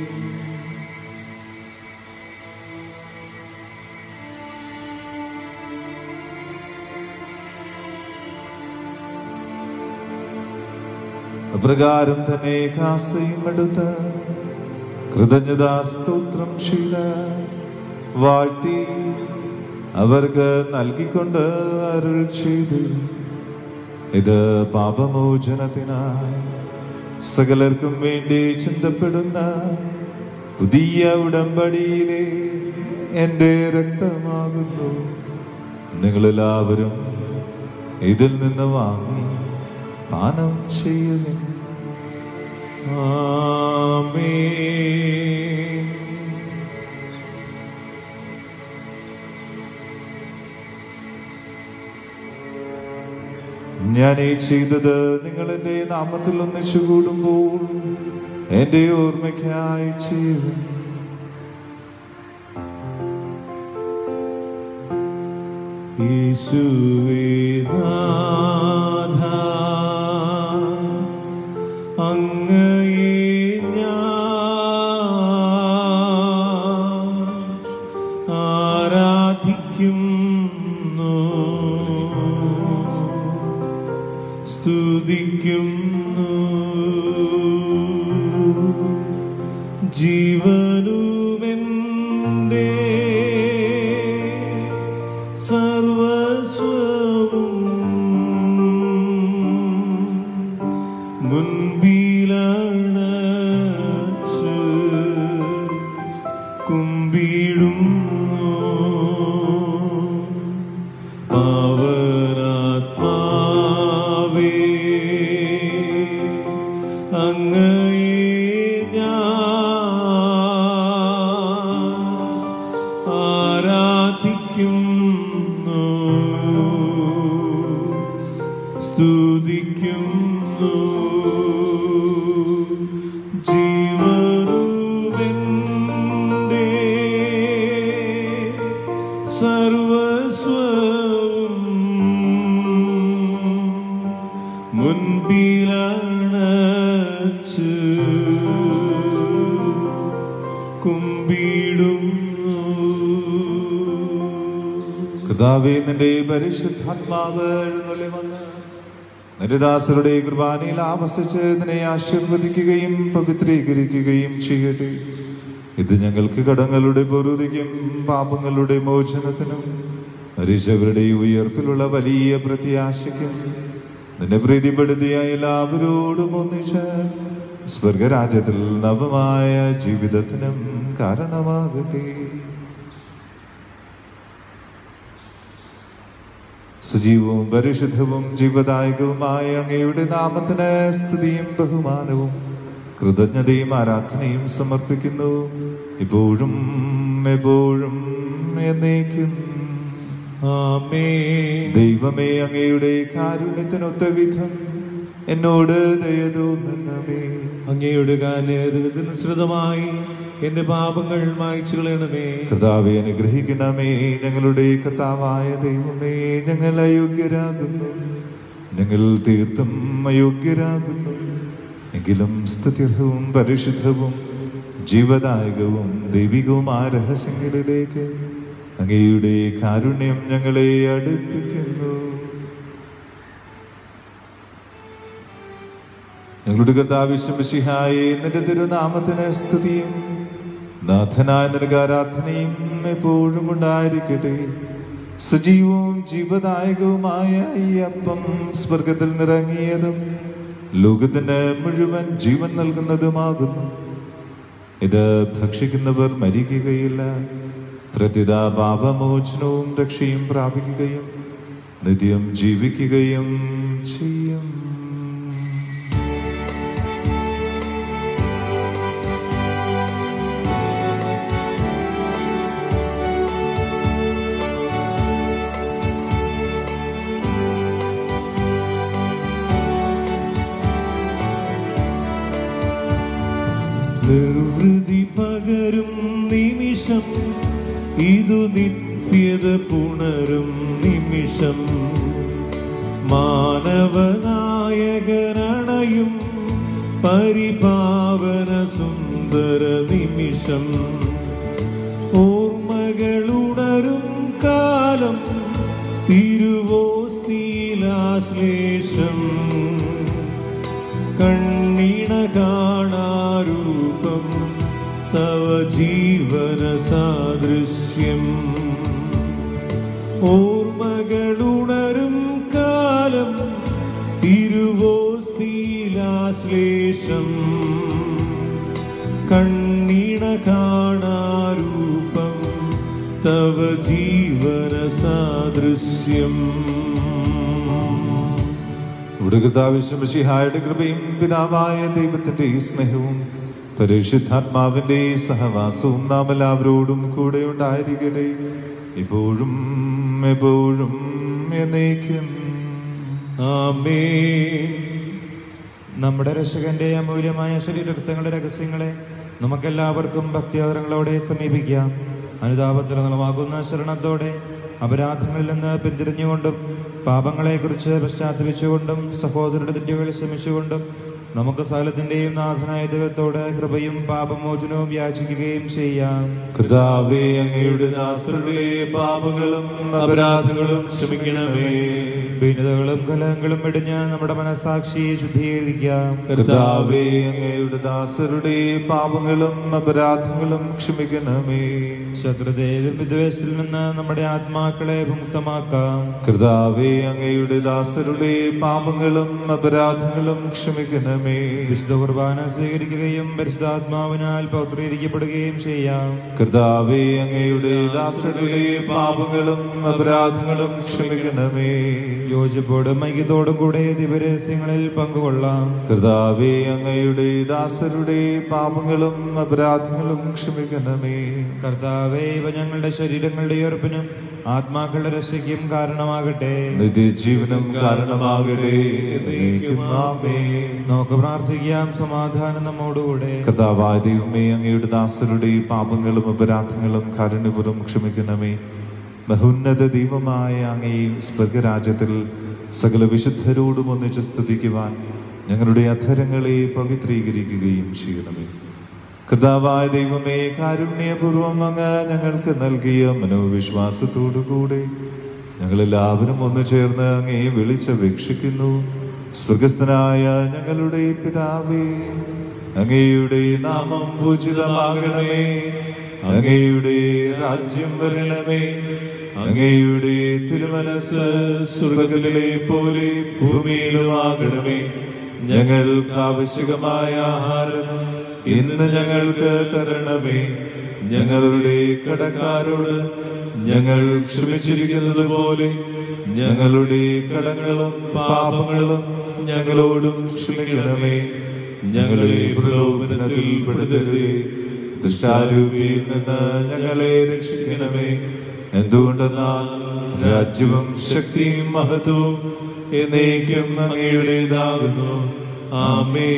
അപ്രകാരം തന്നെ കാസയും എടുത്ത് കൃതജ്ഞതാസ്തോത്രം ചെയ്ത വാഴ്ത്തി അവർക്ക് നൽകിക്കൊണ്ട് അരുൾ ചെയ്തു ഇത് പാപമോചനത്തിനായി സകലർക്കും വേണ്ടി ചിന്തപ്പെടുന്ന പുതിയ ഉടമ്പടിയിലെ എൻ്റെ രക്തമാകുന്നു നിങ്ങളെല്ലാവരും ഇതിൽ നിന്ന് വാങ്ങി പാനം ചെയ്യുവിൻ ആമേൻ ഞാൻ ഈ ചെയ്തത് നിങ്ങൾ എന്റെ നാമത്തിൽ ഒന്നിച്ചു കൂടുമ്പോൾ എന്റെ ഓർമ്മയ്ക്കായി ചെയ്യുവിൻ യേശുവേ നാഥ, അങ്ങയെ ഞാൻ ആരാധിക്കുന്നു സ്തുതിക്കുന്നു ജീവനുമെൻ്റെ സർവസ്വവും മുൻപിലണച്ച് കുമ്പിടുന്നു പാവനാത്മാവേ അങ്ങയെ ഞാൻ ആരാധിക്കുന്നു സ്തുതിക്കുന്നു ജീവനുവെൻ്റെ സർവസ്വം മുൻപിലണച്ച് കുമ്പിടുന്നു കർത്താവേ നിന്റെ പരിശുദ്ധാത്മാവ് എഴുന്നള്ളി വന്ന് നിന്റെ ദാസരുടെ കുർബാനയിൽ ആവസിച്ച് ഇതിനെ ആശീർവദിക്കുകയും പവിത്രീകരിക്കുകയും ചെയ്യട്ടെ ഇത് ഞങ്ങൾക്ക് കടങ്ങളുടെ പൊറുതിക്കും പാപങ്ങളുടെ മോചനത്തിനും മരിച്ചവരുടെ ഉയർപ്പിലുള്ള വലിയ പ്രത്യാശയ്ക്കും നിന്നെ പ്രീതിപ്പെടുത്തിയ എല്ലാവരോടും ഒന്നിച്ച് സ്വർഗരാജ്യത്തിൽ നവമായ ജീവിതത്തിനും കാരണമാകട്ടെ സജീവവും പരിശുദ്ധവും ജീവദായകവുമായ അങ്ങയുടെ നാമത്തിന് സ്തുതിയും ബഹുമാനവും കൃതജ്ഞതയും ആരാധനയും സമർപ്പിക്കുന്നു ഇപ്പോഴും എപ്പോഴും എന്നേക്കും ആമേൻ ദൈവമേ അങ്ങയുടെ കാരുണ്യത്തിനൊത്ത വിധം എന്നോട് ദയ തോന്നണമേ അങ്ങയുടെ കാലനുസൃതമായി എന്റെ പാപങ്ങൾ മായ്ച്ചു കളയണമേ കർത്താവെ അനുഗ്രഹിക്കണമേ ഞങ്ങളുടെ കർത്താവായ ദൈവമേ ഞങ്ങൾ അയോഗ്യരാകുന്നു ഞങ്ങൾ തീർത്തും അയോഗ്യരാകുന്നു എങ്കിലും സ്തുത്യർഹവും പരിശുദ്ധവും ജീവദായകവും ദൈവികവുമായ രഹസ്യങ്ങളിലേക്ക് അങ്ങയുടെ കാരുണ്യം ഞങ്ങളെ അടുപ്പിക്കുന്നു ഞങ്ങളുടെ കർത്താവിശ്വസിഹായെ നിന്റെ തിരുനാമത്തിന് സ്തുതിയും നാഥനായ നിനക്ക് ആരാധനയും എപ്പോഴും ഉണ്ടായിരിക്കട്ടെ സജീവവും ജീവദായകവുമായ ഈ അപ്പം സ്വർഗത്തിൽ നിറങ്ങിയതും ലോകത്തിന് മുഴുവൻ ജീവൻ നൽകുന്നതുമാകുന്നു ഇത് ഭക്ഷിക്കുന്നവർ മരിക്കുകയില്ല പ്രത്യുത പാപമോചനവും രക്ഷയും പ്രാപിക്കുകയും നിത്യം ജീവിക്കുകയും ചെയ്യും നിർവൃതി പകരുന്ന പുണരും നിമിഷം ഇതു നിത്യത പുണരും നിമിഷം മാനവനായകനണയും പരിപാവന സുന്ദര നിമിഷം ഓർമ്മകളുണരും കാലം തിരുവോസ്തീലാശ്ലേഷം കണ്ണീണ കാണാരൂപം തവ ജീവന സാദൃശ്യം ഓർമ്മകളുണരും കാലം തിരുവോസ്തീലാശ്ലേഷം കണ്ണീണ കാണാരൂപം തവ ജീവന സാദൃശ്യം ഇവിടെ കർത്താവിശ്വമിഷിഹായുടെ കൃപയും പിതാവായ ദൈവത്തിന്റെ സ്നേഹവും പരിശുദ്ധാത്മാവിന്റെ സഹവാസവും നാം എല്ലാവരോടും കൂടെ ഉണ്ടായിരിക്കട്ടെ ഇപ്പോഴും എപ്പോഴും എന്നേക്കും ആമേൻ നമ്മുടെ രക്ഷകന്റെ അമൂല്യമായ ശരീരത്തിന്റെ രഹസ്യങ്ങളെ നമുക്കെല്ലാവർക്കും ഭക്തിയാദരങ്ങളോടെ സമീപിക്കാം അനുതാപത്തിൽ നിലവാകുന്ന ശരണത്തോടെ അപരാധങ്ങളിൽ നിന്ന് പിന്തിരിഞ്ഞുകൊണ്ടും പാപങ്ങളെക്കുറിച്ച് പശ്ചാത്തപിച്ചുകൊണ്ടും സഹോദരരുടെ തെറ്റുകൾ ക്ഷമിച്ചുകൊണ്ടും നമുക്ക് സകലത്തിന്റെയും നാഥനായ ദൈവത്തോട് കൃപയും പാപമോചനവും യാചിക്കുകയും ചെയ്യാം കർത്താവേ അങ്ങയുടെ ദാസരുടെ പാപങ്ങളും അപരാധങ്ങളും ക്ഷമിക്കണമേ ഭിന്നതകളും കലഹങ്ങളും വെടിഞ്ഞ് നമ്മുടെ മനസാക്ഷിയെ ശുദ്ധീകരിക്കാം കർത്താവേ അങ്ങയുടെ ദാസരുടെ പാപങ്ങളും അപരാധങ്ങളും ക്ഷമിക്കണമേ ശത്രുതയിലും വിദ്വേഷത്തിൽ നിന്ന് നമ്മുടെ ആത്മാക്കളെ മുക്തമാക്കാം കർത്താവേ അങ്ങയുടെ ദാസരുടെ പാപങ്ങളും അപരാധങ്ങളും ക്ഷമിക്കണമേ വിശുദ്ധ കുർബാന സ്വീകരിക്കുകയും പരിശുദ്ധാത്മാവിനാൽ പൗത്രീകരിക്കപ്പെടുകയും ചെയ്യാം കർത്താവേ അങ്ങയുടെ ദാസരുടെ പാപങ്ങളും അപരാധങ്ങളും ക്ഷമിക്കണമേ യോജിപ്പോടും ഐക്യത്തോടും കൂടെ ദിവരഹസ്യങ്ങളിൽ പങ്കുകൊള്ളാം കർത്താവേ അങ്ങയുടെ ദാസരുടെ പാപങ്ങളും അപരാധങ്ങളും ക്ഷമിക്കണമേ കർത്താവേ ഇവ ഞങ്ങളുടെ ശരീരങ്ങളുടെ ഉയർപ്പിനും ആത്മാക്കളുടെ രക്ഷയ്ക്കും കാരണമാകട്ടെ നിത്യജീവനം കാരണമാകട്ടെ എന്നേക്കും ആമേൻ. നമുക്ക് പ്രാർത്ഥിക്കാം സമാധാനം നമ്മോടുകൂടെ കർത്താവായ ദൈവമേ അങ്ങയുടെ ദാസരുടെ പാപങ്ങളും അപരാധങ്ങളും കാരുണ്യപുരം ക്ഷമിക്കണമേ ബഹുന്നത ദൈവമായ അങ്ങയും സ്വർഗരാജ്യത്തിൽ സകല വിശുദ്ധരോടും ഒന്നിച്ച് സ്തുതിക്കുവാൻ ഞങ്ങളുടെ അധരങ്ങളെ പവിത്രീകരിക്കുകയും ചെയ്യണമേ കർത്താവായ ദൈവമേ കാരുണ്യപൂർവം അങ്ങ് ഞങ്ങൾക്ക് നൽകിയ മനോവിശ്വാസത്തോടുകൂടെ ഞങ്ങളെല്ലാവരും ഒന്നു ചേർന്ന് അങ്ങയെ വിളിച്ചപേക്ഷിക്കുന്നു സ്വർഗസ്ഥനായ ഞങ്ങളുടെ പിതാവേ അങ്ങയുടെ നാമം പൂജിതമാകണമേ അങ്ങയുടെ രാജ്യം വരണമേ അങ്ങയുടെ തിരുമനസ് സ്വർഗത്തിലെ പോലെ ഭൂമിയിലുമാകണമേ ഞങ്ങൾക്ക് ആവശ്യകമായ ആഹാരം ഇന്ന് ഞങ്ങൾക്ക് തരണമേ ഞങ്ങളുടെ കടക്കാരോട് ഞങ്ങൾ ക്ഷമിച്ചിരിക്കുന്നത് പോലെ ഞങ്ങളുടെ കടങ്ങളും പാപങ്ങളും ഞങ്ങളോടും ക്ഷമിക്കണമേ ഞങ്ങളെ പ്രലോഭനത്തിൽ പെടുത്തരുതേ ദുഷ്ടാരൂപിയിൽ നിന്ന് ഞങ്ങളെ രക്ഷിക്കണമേ എന്തുകൊണ്ടെന്നാൽ രാജ്യവും ശക്തിയും മഹത്വവും എന്നേക്കും അങ്ങയുടേതാകുന്നു ആമേ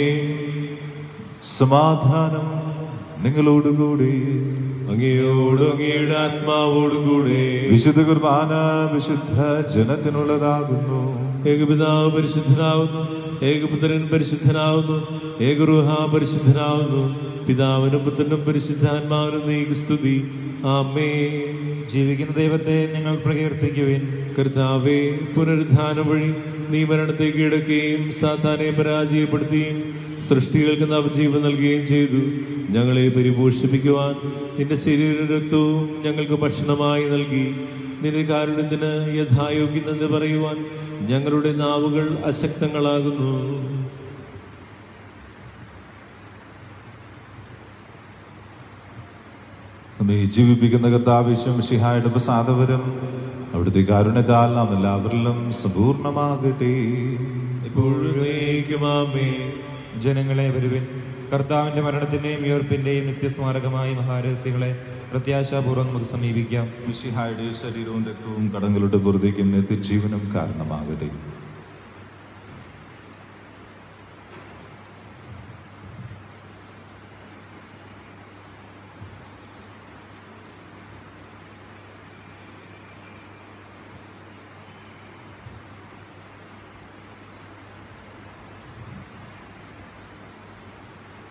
സമാധാനം നിങ്ങളോടുകൂടി അങ്ങയോടും അങ്ങയുടെ ആത്മാവോടും കൂടെ വിശുദ്ധ കുർബാന വിശുദ്ധ ജനത്തിനുള്ളതാകുന്നു ഏകപിതാവ് പരിശുദ്ധനാവുന്നു ഏകപുത്രൻ പരിശുദ്ധനാവുന്നു ഏകറുഹ പരിശുദ്ധനാവുന്നു പിതാവിനും പുത്രനും പരിശുദ്ധാത്മാവിനും നീക്ക് സ്തുതി ആമേ ജീവിക്കുന്ന ദൈവത്തെ നിങ്ങൾ പ്രകീർത്തിക്കുവിൻ കർത്താവേ പുനരുദ്ധാനം വഴി നീ മരണത്തെ കീഴടക്കുകയും സാത്താനെ പരാജയപ്പെടുത്തുകയും സൃഷ്ടികൾക്ക് നവജീവൻ നൽകുകയും ചെയ്തു ഞങ്ങളെ പരിപോഷിപ്പിക്കുവാൻ നിന്റെ ശരീര രക്തവും ഞങ്ങൾക്ക് ഭക്ഷണമായി നൽകി നിന്റെ കാരുണ്യത്തിന് യഥായോഗ്യതെന്ന് പറയുവാൻ ഞങ്ങളുടെ നാവുകൾ അശക്തങ്ങളാകുന്നു നമ്മെ ജീവിപ്പിക്കുന്ന കർത്താവിശ്വം ഷിഹായുടെ പ്രസാദവരം അവിടുത്തെ കാരുണ്യത്താൽ നാം എല്ലാവരിലും സമ്പൂർണമാകട്ടെ എപ്പോഴും നീക്കുമാമേ ജനങ്ങളെ വരുവിൻ കർത്താവിന്റെ മരണത്തിന്റെയും ഉയർപ്പിന്റെയും നിത്യസ്മാരകമായ മഹാരഹസ്യങ്ങളെ പ്രത്യാശാപൂർവ്വം നമുക്ക് സമീപിക്കാം മിശിഹായുടെ ശരീരവും രക്തവും കടങ്ങളുടെ പുറത്തേക്കും നിത്യജീവനും കാരണമാകട്ടെ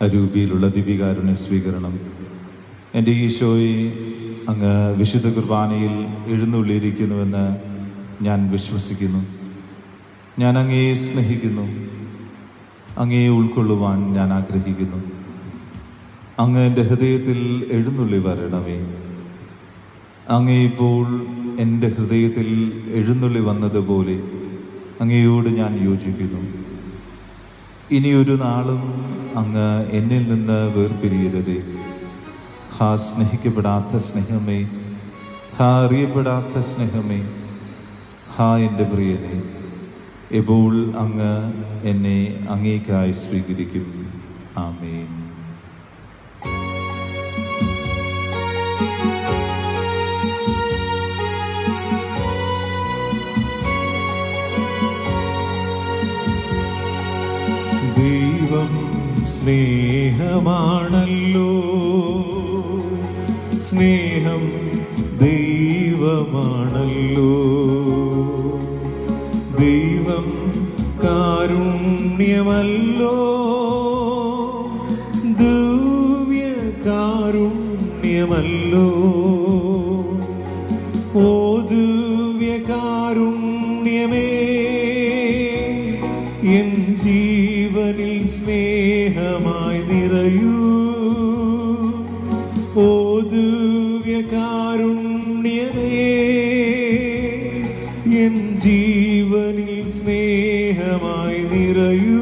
അരൂപിയിലുള്ള ദിവികാരുണ്യ സ്വീകരണം എൻ്റെ ഈശോയെ അങ്ങ് വിശുദ്ധ കുർബാനയിൽ എഴുന്നള്ളിയിരിക്കുന്നുവെന്ന് ഞാൻ വിശ്വസിക്കുന്നു ഞാൻ അങ്ങയെ സ്നേഹിക്കുന്നു അങ്ങയെ ഉൾക്കൊള്ളുവാൻ ഞാൻ ആഗ്രഹിക്കുന്നു അങ്ങ് എൻ്റെ ഹൃദയത്തിൽ എഴുന്നള്ളി വരണമേ അങ്ങേ ഇപ്പോൾ എൻ്റെ ഹൃദയത്തിൽ എഴുന്നള്ളി വന്നതുപോലെ അങ്ങയോട് ഞാൻ യോജിക്കുന്നു ഇനിയൊരു നാളും അങ്ങ് എന്നിൽ നിന്ന് വേർപിരിയരുതേ ഹാ സ്നേഹിക്കപ്പെടാത്ത സ്നേഹമേ ഹാ അറിയപ്പെടാത്ത സ്നേഹമേ ഹാ എൻ്റെ പ്രിയനെ എപ്പോൾ അങ്ങ് എന്നെ അങ്ങേക്കായി സ്വീകരിക്കും ആമേൻ ദൈവം സ്നേഹമാണല്ലോ സ്നേഹം ദൈവമാണല്ലോ ദൈവം കാരുണ്യമല്ലോ ദിവ്യ കാരുണ്യമല്ലോ ഓ ദിവ്യ കാരുണ്യമേ എൻ ജീവനിൽ സ്നേഹമായി നിറയൂ ഓ ദിവ്യ കാരുണ്യമേ എൻ ജീവനിൽ സ്നേഹമായി നിറയൂ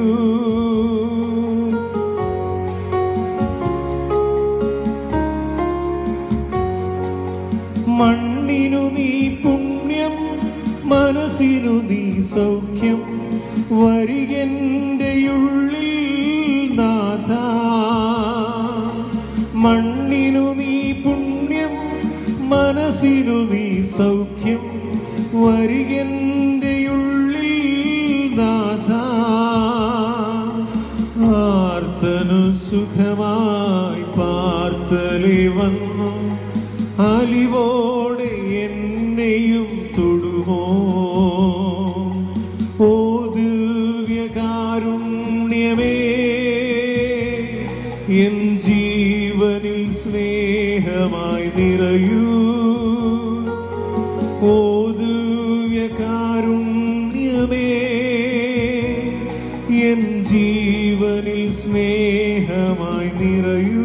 മണ്ണിനു നീ പുണ്യം മനസ്സിനു നീ സൗഖ്യം വരികന്റെ ഉള്ളിൽ നാഥ മണ്ണിനു നീ പുണ്യം മനസ്സിനു നീ സൗഖ്യം വരികന്റെ ഉള്ളിൽ നാഥ ആർത്തനു സുഖമായി പാർത്തലി വന്നു അലിവോടെ എന്നെയും തൊടുമോ ഓ ദിവ്യ കാരുണ്യമേ എൻ ജീവനിൽ സ്നേഹമായി നിറയൂ ഓ ദിവ്യ കാരുണ്യമേ എൻ ജീവനിൽ സ്നേഹമായി നിറയൂ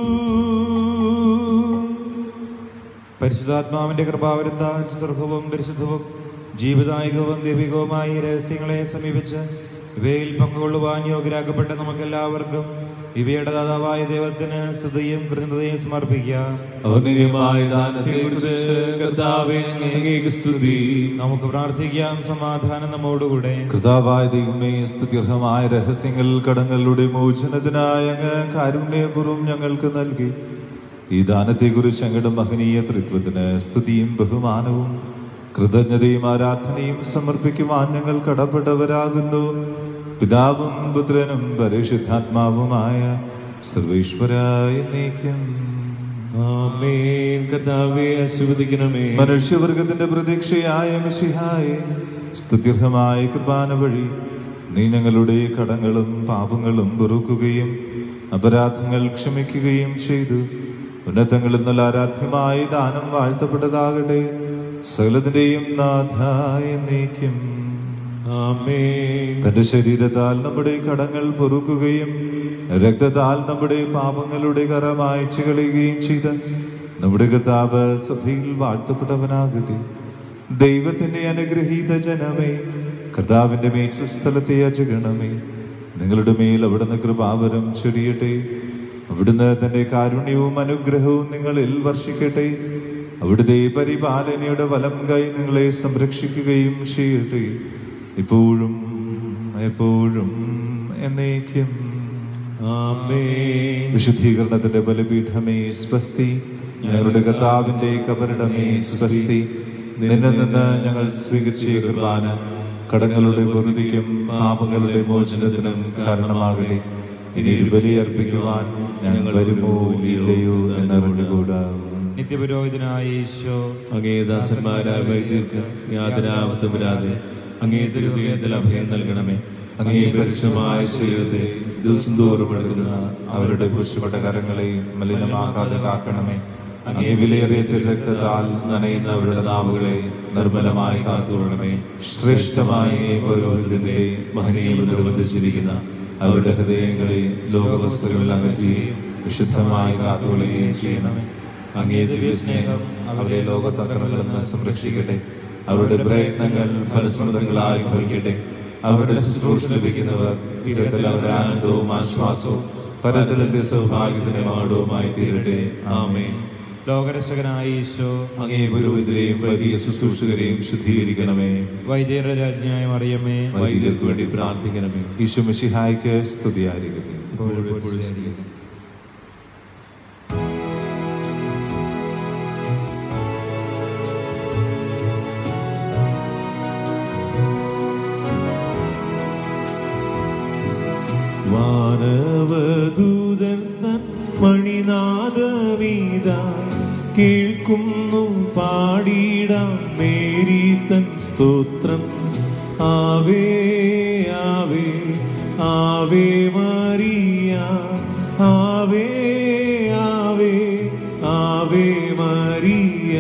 പരിശുദ്ധാത്മാവിന്റെ കൃപാവരുത്താൻ സുദൃഢവും പരിശുദ്ധവും ജീവിതായികവും ദൈവികവുമായ ഈ രഹസ്യങ്ങളെ സമീപിച്ച് ഇവയിൽ പങ്കുകൊള്ളുവാൻ യോഗ്യരാക്കപ്പെട്ട നമുക്കെല്ലാവർക്കും ഇവയുടെ ദാതാവായ ദൈവത്തിന് സ്തുതിയും കൃതജ്ഞതയും സമർപ്പിക്കാം ഔന്നര്യമായ ദാനത്തെക്കുറിച്ച് കർത്താവേ അങ്ങേക്ക് സ്തുതി നമുക്ക് പ്രാർത്ഥിക്കാം സമാധാനം നമ്മോടുകൂടെ കർത്താവായ ദൈവമേ സ്തുത്യർഹമായ രഹസ്യങ്ങൾ കടങ്ങളുടെ മോചനത്തിനായ അങ്ങ് കാരുണ്യപൂർവ്വം ഞങ്ങൾക്ക് നൽകി ഈ ദാനത്തെക്കുറിച്ച് അങ്ങയുടെ മഹനീയ തൃത്വത്തിന് സ്തുതിയും ബഹുമാനവും കൃതജ്ഞതയും ആരാധനയും സമർപ്പിക്കുവാൻ ഞങ്ങൾ കടപ്പെട്ടവരാകുന്നു പിതാവും പുത്രനും പരിശുദ്ധാത്മാവുമായ സർവേശ്വരായ നീക്കം ആമേൻ കർത്താവെ ആശീർവദിക്കണമേ മനുഷ്യവർഗത്തിന്റെ പ്രതീക്ഷയായ മിശിഹായെ സ്തുത്യർഹമായ കൃപാന വഴി നീ ഞങ്ങളുടെ കടങ്ങളും പാപങ്ങളും പൊറുക്കുകയും അപരാധങ്ങൾ ക്ഷമിക്കുകയും ചെയ്തു ഉന്നതങ്ങളിൽ നിന്നുള്ള ആരാധ്യമായ ദാനം വാഴ്ത്തപ്പെട്ടതാകട്ടെ സകലത്തിന്റെയും നാഥായ നീക്കും ആമേൻ തന്റെ ശരീരത്താൽ നമ്മുടെ കടങ്ങൾ പൊറുക്കുകയും രക്തത്താൽ നമ്മുടെ പാപങ്ങളുടെ കറ മായ്ച്ചു കളയുകയും ചെയ്ത നമ്മുടെ കർത്താവ് സഭയിൽ വാഴ്ത്തപ്പെട്ടവനാകട്ടെ ദൈവത്തിന്റെ അനുഗ്രഹീത ജനമേ കർത്താവിന്റെ മേച്ചിൽ സ്ഥലത്തെ അജഗണമേ നിങ്ങളുടെ മേൽ അവിടുന്ന് കൃപാവരം ചൊരിയട്ടെ അവിടുന്ന് തന്റെ കാരുണ്യവും അനുഗ്രഹവും നിങ്ങളിൽ വർഷിക്കട്ടെ അവിടുത്തെ പരിപാലനയുടെ വലം കൈ നിങ്ങളെ സംരക്ഷിക്കുകയും ചെയ്യട്ടെ ഇപ്പോഴും എപ്പോഴും എന്നേക്കും ആമേൻ വിശുദ്ധീകരണത്തിന്റെ ബലപീഠമേ സ്വസ്തി ഞങ്ങളുടെ കർത്താവിന്റെ കബറിടമേ സ്വസ്തി നിന്നിൽ നിന്ന് ഞങ്ങൾ സ്വീകരിച്ച കൃപാന കടങ്ങളുടെ പൊറുതിക്കും പാപങ്ങളുടെ മോചനത്തിനും കാരണമാകട്ടെ ഇനി ഒരു ബലി അർപ്പിക്കുവാൻ ഞങ്ങൾ വരുമോ ഇല്ലയോ എന്നറിഞ്ഞുകൂടാ നിത്യപുരോഹിതനായ ഈശോ അങ്ങേ ദാസന്മാരായ വൈദ്യർക്ക് യാതൊരാപത്തും വരാതെ അങ്ങേ തിരുഹൃദയത്തിൽ അഭയം നൽകണമേ അങ്ങേ പരിശുദ്ധമായ ശരീരത്തെ ദിവസം തോറും എടുക്കുന്ന അവരുടെ പുഷ്പപ്പെട്ട കരങ്ങളെയും മലിനമാക്കാതെ കാക്കണമേ അങ്ങേ വിലയേറിയ രക്തത്താൽ നനയുന്ന അവരുടെ നാവുകളെ നിർമ്മലമായി കാത്തുകൊള്ളണമേ ശ്രേഷ്ഠമായ ഈ പൗരോഹിതന്റെ മഹനീയ നിർബന്ധിച്ചിരിക്കുന്ന അവരുടെ ഹൃദയങ്ങളെ ലോകവസ്തുക്കളിൽ അകറ്റുകയും വിശുദ്ധമായി കാത്തുകൊള്ളുകയും ചെയ്യണമേ അങ്ങേ ദിവ്യസ്നേഹം അവരെ ലോകത്തക്രങ്ങളിൽ നിന്ന് സംരക്ഷിക്കട്ടെ അവരുടെ പ്രയത്നങ്ങൾ ഫലസമൃദ്ധങ്ങളായി ഭവിക്കട്ടെ അവരുടെ ശുശ്രൂഷ ലഭിക്കുന്നവർ ഇടത്തിൽ അവരുടെ ആനന്ദവും ആശ്വാസവും പരതലത്തെ സൗഭാഗ്യത്തിന്റെ മാടവുമായി തീരട്ടെ ആമേൻ ലോകരക്ഷകനായ ഈശോ അങ്ങേ പുരോഹിതരെയും വലിയ ശുശ്രൂഷകരെയും ശുദ്ധീകരിക്കണമേ വൈദ്യരുടെ രാജ്ഞിയായ മറിയമേ വൈദ്യർക്ക് വേണ്ടി പ്രാർത്ഥിക്കണമേ ഈശോ മിശിഹായ്ക്ക് സ്തുതിയായിരിക്കട്ടെ ഇപ്പോഴും എപ്പോഴും സ്തുതിക്കട്ടെ. വാനവദൂതൻ തൻ മണിനാദവീത കേൾക്കുന്നു പാടിടാം മേരി തൻ സ്തോത്രം ആവേ ആവേ ആവേ മറിയ ആവേ ആവേ ആവേ മറിയ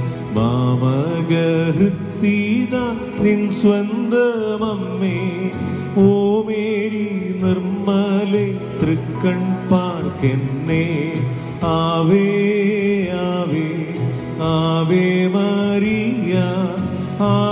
മാമഗഹൃത്തീത നിൻ സ്വന്തമമ്മേ ഓ മേരി നിർമ്മലെ തൃക്കൺ പാർക്കെന്നെ ആവേ ആവേ ആവേ മറിയ ആ